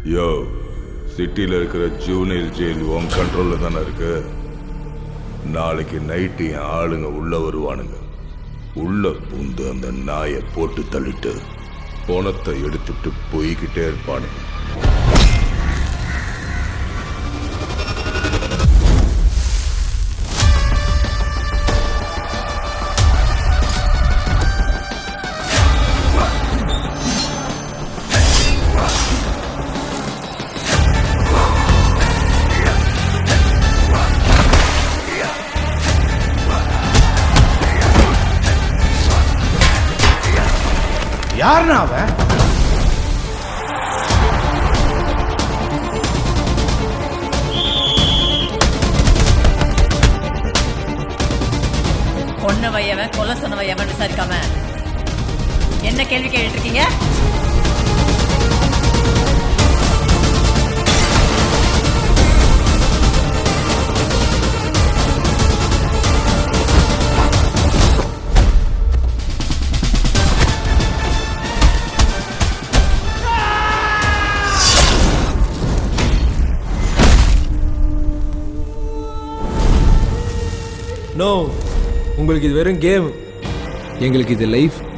யோ சிட்டியில் இருக்கிற junior jail உன் கண்ட்ரோலில் தானே இருக்கு நாளைக்கு நைட்டு என் ஆளுங்க உள்ள வருவானுங்க உள்ள பூந்து அந்த நாயை போட்டு தள்ளிட்டு பணத்தை எடுத்துட்டு போய்கிட்டே இருப்பானுங்க யாருண்ணா அவன் கொன்ன வையவன் கொலை சொன்ன வையவன் விசாரிக்காம என்ன கேள்வி கேட்டுட்டு இருக்கீங்க நோ உங்களுக்கு இது வெறும் கேம் எங்களுக்கு இது லைஃப்